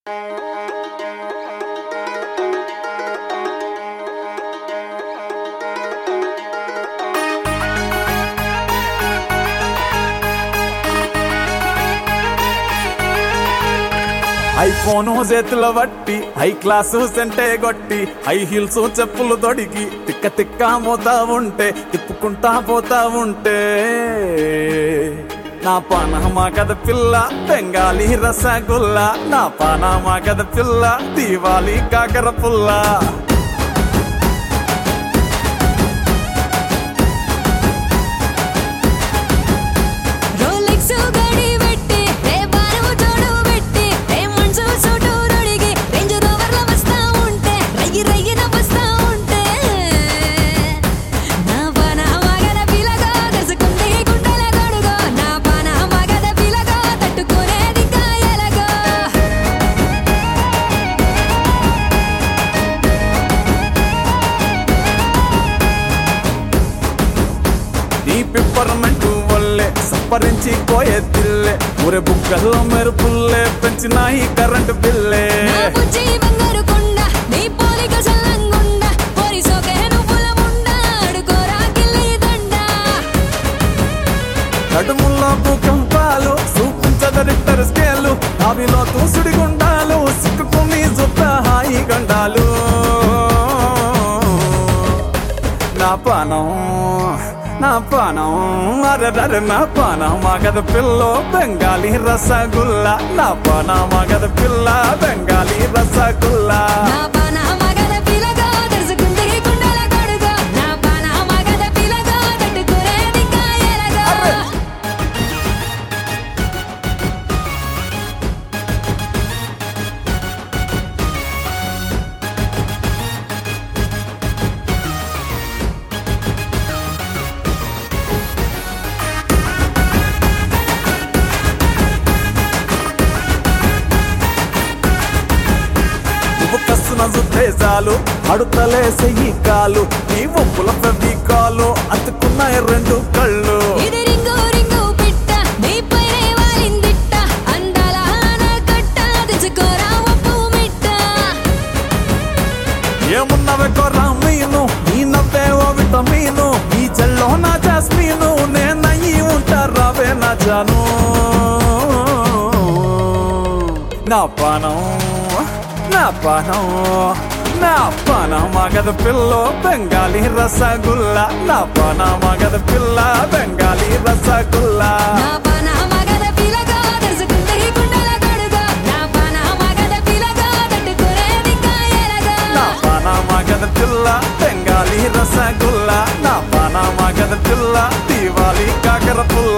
iPhone చేతిలో బట్టి high class సెంటే కొట్టి హై హీల్స్ చెప్పులు తొడిగి తిక్క తిక్క మోతా ఉంటే తిప్పుకుంటా పోతా ఉంటే నా పానమా కథ పిల్ల బెంగాలీ రసగుల్లా నా పానమా కథ పిల్ల దీవాలి కాకర పుల్లా రోలెక్స్ గడి పెట్టి రే బారు జోడు పెట్టి రే మనసు సూటు రొడిగి రేంజ్ రోవర్ల వస్తా ఉంటే రయ్యి రయ్యిన వస్తా ఉంటే నా పాన మగద పిలగా దసుకుంది గుండెల గడుగో నా పాన మగద పిలగా తట్టుకునేది కాయలగో నీ పిప్పర్మెంటు వల్లే సప్పరించి పోయే తిల్లే ఊరే బుక్కల్లో మెరుపుల్లే పెంచినాయి కరెంటు బిల్లే నా బుజ్జి బంగారు కొండ నీ పోలిక సల్లంగుండ పోరి సోకే నువ్వుల ముండ అడుకోరా కిల్లి దండ నడుముల్లో భూకంపాలు చూపించదరిద్దరు స్కేలు అవిలో తూసుడి గుండాలు సిక్కుకుని సుత్త హాయి గండాలు నా పానం నా పానం అరరర నా పానం మగద పిల్ల బెంగాలీ రసగుల్లా నా పానం మగద పిల్ల బెంగాలీ రసగుల్లా నా పాన మగద పిలగా దర్శకుంది గుండెల గడుగో నా పాన మగద పిలగా తట్టుకునేది కాయలగో నువ్వు కస్తున్న ఉద్దేశాలు అడుతలే సెయ్యి కాలు నీ ఒప్పుల ప్రతి కాలు అతుకున్నాయి రెండు కళ్ళు ఇది రింగు రింగు పిట్ట నీ పైనే వాలిందిట్ట అందాల ఆనకట్ట తెచ్చుకోరా ఒప్పు మిట్ట ఏమున్నవే కొర్రా మీను నీ నవ్వే ఓ విటమీను ఈ చెల్లో నా జాస్మీను నేనయ్యి ఉంటారావే నా జాను నా పానం నా పానం నా పానం మగద పిల్ల బెంగాలీ రసగుల్లా నా పానం మగద పిల్ల బెంగాలీ రసగుల్లా నా పాన మగద పిలగా దర్శకుంది గుండెల గడుగో నా పాన మగద పిలగా తట్టుకునేది కాయలగో నా పాన మగద పిల్ల బెంగాలీ రసగుల్లా నా పాన మగద పిల్ల దీవాలి కాకర పుల్ల